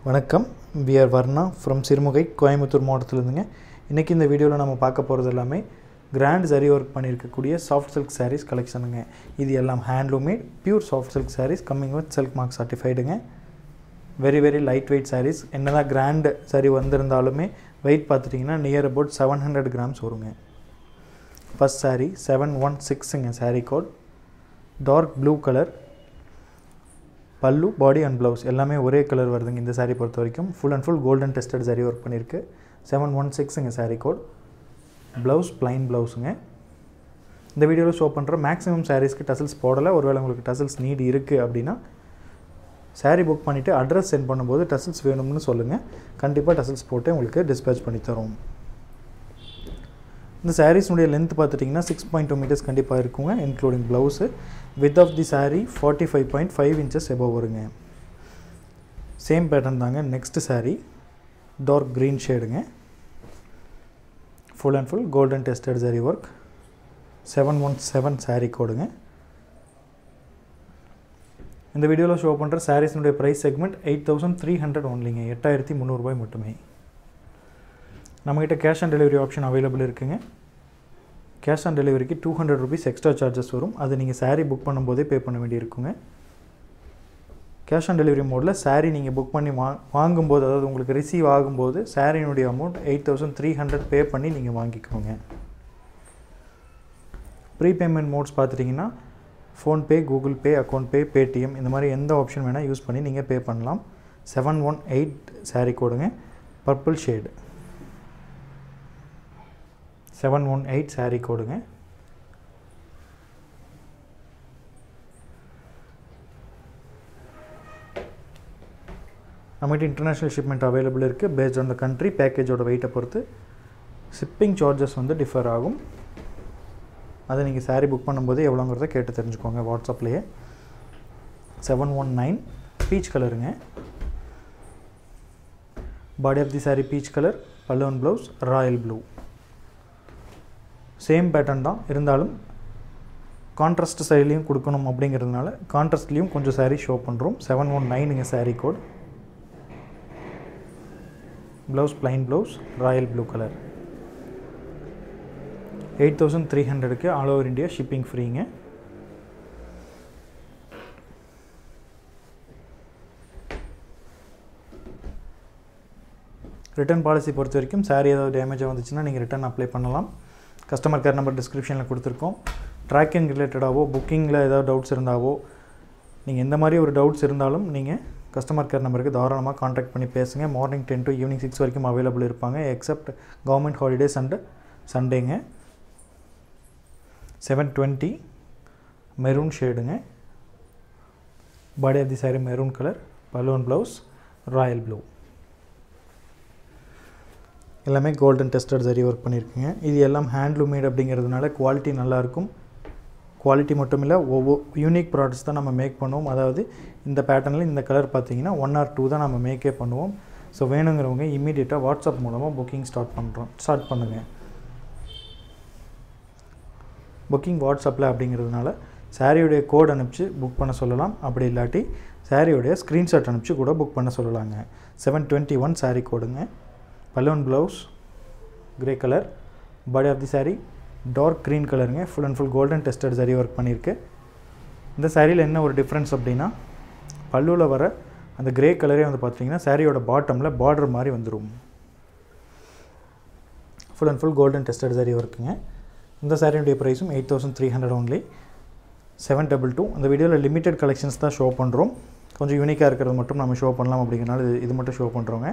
வணக்கம் V R Varna from Sirumugai Coimbatore மாவட்டத்திலேருந்துங்க இன்றைக்கி இந்த வீடியோவில் நம்ம பார்க்க போகிறது எல்லாமே கிராண்ட் சரி ஒர்க் பண்ணியிருக்கக்கூடிய சாஃப்ட் சில்க் sarees கலெக்ஷனுங்க இது எல்லாம் handloomed pure soft silk sarees coming with silk mark சர்டிஃபைடுங்க very very light weight sarees என்னதான் கிராண்ட் சரி வந்திருந்தாலுமே வெயிட் பார்த்துட்டிங்கன்னா near about seven hundred grams வருங்க ஃபஸ்ட் saree செவன் ஒன் சிக்ஸுங்க saree code dark blue colour pallu body and blouse எல்லாமே ஒரே colour வருதுங்க இந்த saree பொறுத்த வரைக்கும் full and full golden tested saree work பண்ணியிருக்கு செவன் ஒன் சிக்ஸுங்க saree கோட் ப்ளவுஸ் plain ப்ளவுஸுங்க இந்த வீடியோவில் ஷோ பண்ணுற மேக்ஸிமம் சாரீஸ்க்கு டசல்ஸ் போடலை ஒருவேளை உங்களுக்கு டசல்ஸ் நீட் இருக்குது அப்படின்னா saree புக் பண்ணிவிட்டு அட்ரஸ் சென்ட் பண்ணும்போது டசல்ஸ் வேணும்னு சொல்லுங்கள் கண்டிப்பாக டசல்ஸ் போட்டு உங்களுக்கு டிஸ்பேச் பண்ணி தரோம் இந்த சாரீஸ்னுடைய லென்த் பார்த்துட்டிங்கன்னா சிக்ஸ் பாயிண்ட் டூ மீட்டர்ஸ் கண்டிப்பாக இருக்குங்க including blouse width of the saree forty five point five inches above வருங்க சேம் பேட்டர்ன் தாங்க நெக்ஸ்ட் saree டார்க் க்ரீன் ஷேடுங்க full and full golden tested saree work seven one seven saree கோடுங்க இந்த வீடியோவில் show பண்ணுற சாரீஸ்னுடைய price segment eight thousand three hundred ஒன்லிங்க எட்டாயிரத்தி முந்நூறுபாய் மட்டுமே நம்மகிட்ட cash on delivery option available இருக்குங்க கேஷ் ஆன் டெலிவரிக்கு two hundred rupees extra charges வரும் அது நீங்கள் saree புக் பண்ணும்போதே பே பண்ண வேண்டியிருக்குங்க கேஷ் ஆன் டெலிவரி மோடில் saree நீங்கள் புக் பண்ணி வா வாங்கும்போது அதாவது உங்களுக்கு ரிசீவ் ஆகும்போது சாரியினுடைய amount eight thousand three hundred pay பண்ணி நீங்கள் வாங்கிக்கோங்க ப்ரீ பேமெண்ட் மோட்ஸ் பார்த்துட்டிங்கன்னா PhonePe Google Pay account pay Paytm இந்த மாதிரி எந்த ஆப்ஷன் வேணால் யூஸ் பண்ணி நீங்கள் பே பண்ணலாம் செவன் ஒன் எயிட் saree கோடுங்க purple shade seven one eight saree கோடுங்க நம்மகிட்ட இன்டர்நேஷ்னல் ஷிப்மெண்ட் அவைலபிள் இருக்குது பேஸ்ட் ஆன் த கண்ட்ரி பேக்கேஜோட வெயிட்டை பொறுத்து ஷிப்பிங் சார்ஜஸ் வந்து டிஃபர் ஆகும் அதை நீங்கள் saree புக் பண்ணும்போது எவ்வளோங்கிறத கேட்டு தெரிஞ்சுக்கோங்க வாட்ஸ்அப்லேயே செவன் ஒன் நைன் பீச் கலருங்க body of the saree peach colour balloon blouse royal blue same pattern தான் இருந்தாலும் கான்ட்ராஸ்ட் சைட்லேயும் கொடுக்கணும் அப்படிங்கிறதுனால கான்ட்ராஸ்ட்லேயும் கொஞ்சம் saree ஷோ பண்ணுறோம் செவன் ஒன் நைனுங்க saree code blouse plain blouse royal blue colour eight thousand three ஹண்ட்ரடுக்கு ஆல் ஓவர் இந்தியா ஷிப்பிங் ஃப்ரீங்க ரிட்டர்ன் பாலிசி பொறுத்த வரைக்கும் சாரீ ஏதாவது டேமேஜாக வந்துச்சுன்னா நீங்கள் ரிட்டர்ன் அப்ளை பண்ணலாம் கஸ்டமர் கேர் நம்பர் டிஸ்கிரிப்ஷனில் கொடுத்துருக்கோம் ட்ராக்கிங் ரிலேட்டடாவோ புக்கிங்கில் ஏதாவது டவுட்ஸ் இருந்தாவோ நீங்கள் எந்த மாதிரி ஒரு டவுட்ஸ் இருந்தாலும் நீங்கள் கஸ்டமர் கேர் நம்பருக்கு தாராளமாக காண்டாக்ட் பண்ணி பேசுங்க morning ten to evening six வரைக்கும் அவைலபிள் இருப்பாங்க எக்ஸப்ட் கவர்மெண்ட் ஹாலிடேஸ் அண்டு சண்டேங்க செவன் டுவெண்ட்டி மெரூன் ஷேடுங்க body of the saree maroon colour balloon blouse royal blue எல்லாமே கோல்டன் டெஸ்டட் சரி ஒர்க் பண்ணியிருக்குங்க இது எல்லாம் ஹேண்ட்லூமேட் அப்படிங்கிறதுனால குவாலிட்டி நல்லாயிருக்கும் குவாலிட்டி மட்டும் இல்லை ஒவ்வொரு யூனிக் ப்ராடக்ட்ஸ் தான் நம்ம மேக் பண்ணுவோம் அதாவது இந்த பேட்டர்னில் இந்த கலர் பார்த்தீங்கன்னா ஒன் ஆர் டூ தான் நம்ம மேக்கே பண்ணுவோம் ஸோ வேணுங்கிறவங்க இம்மீடியட்டாக வாட்ஸ்அப் மூலமாக புக்கிங் ஸ்டார்ட் பண்ணுறோம் ஸ்டார்ட் பண்ணுங்கள் புக்கிங் வாட்ஸ்அப்பில் அப்படிங்கிறதுனால சாரியுடைய கோட் அனுப்பிச்சு புக் பண்ண சொல்லலாம் அப்படி இல்லாட்டி சாரியுடைய ஸ்க்ரீன்ஷாட் அனுப்பிச்சு கூட புக் பண்ண சொல்லலாங்க செவன் டுவெண்ட்டி ஒன் சாரீ கோடுங்க balloon blouse grey colour body of the sari dark green கலருங்க full and full golden tested சரி ஒர்க் பண்ணியிருக்கு இந்த சாரியில் என்ன ஒரு டிஃப்ரென்ஸ் அப்படின்னா பல்லுவில் வர அந்த கிரே கலரே வந்து பார்த்தீங்கன்னா சாரியோட பாட்டமில் பார்டர் மாதிரி வந்துடும் full and full golden tested zari ஒர்க்குங்க இந்த சாரியுடைய ப்ரைஸும் eight thousand three hundred only seven double two இந்த வீடியோவில் லிமிட்டட் கலெக்ஷன்ஸ் தான் ஷோ பண்ணுறோம் கொஞ்சம் யூனிக்காக இருக்கிறது மட்டும் நம்ம ஷோ பண்ணலாம் அப்படிங்கிறனால இது இது மட்டும் ஷோ பண்ணுறோங்க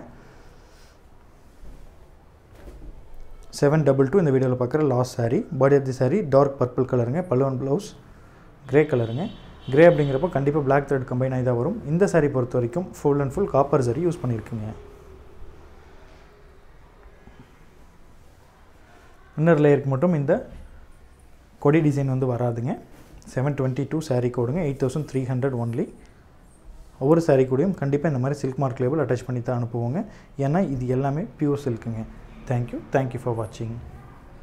செவன் டபுள் டூ இந்த வீடியோவில் பார்க்குற last sari body of the sari dark purple கலருங்க பல்லுவன் ப்ளவுஸ் கிரே கலருங்க கிரே அப்படிங்கிறப்போ கண்டிப்பாக பிளாக் த்ரெட் கம்பைன் ஆகி தான் வரும் இந்த சாரீ பொறுத்த வரைக்கும் full and full copper zari use பண்ணியிருக்குங்க இன்னர் லேயருக்கு மட்டும் இந்த கொடி டிசைன் வந்து வராதுங்க செவன் டுவெண்ட்டி டூ சாரீ கோடுங்க eight thousand three hundred only ஒவ்வொரு சாரீ கூடயும் கண்டிப்பாக இந்த மாதிரி சில்க் மார்க் லேபிள் அட்டாச் பண்ணி தான் அனுப்புவோங்க ஏன்னா இது எல்லாமே பியூர் சில்க்குங்க தேங்க்யூ தேங்க்யூ ஃபார் வாட்சிங்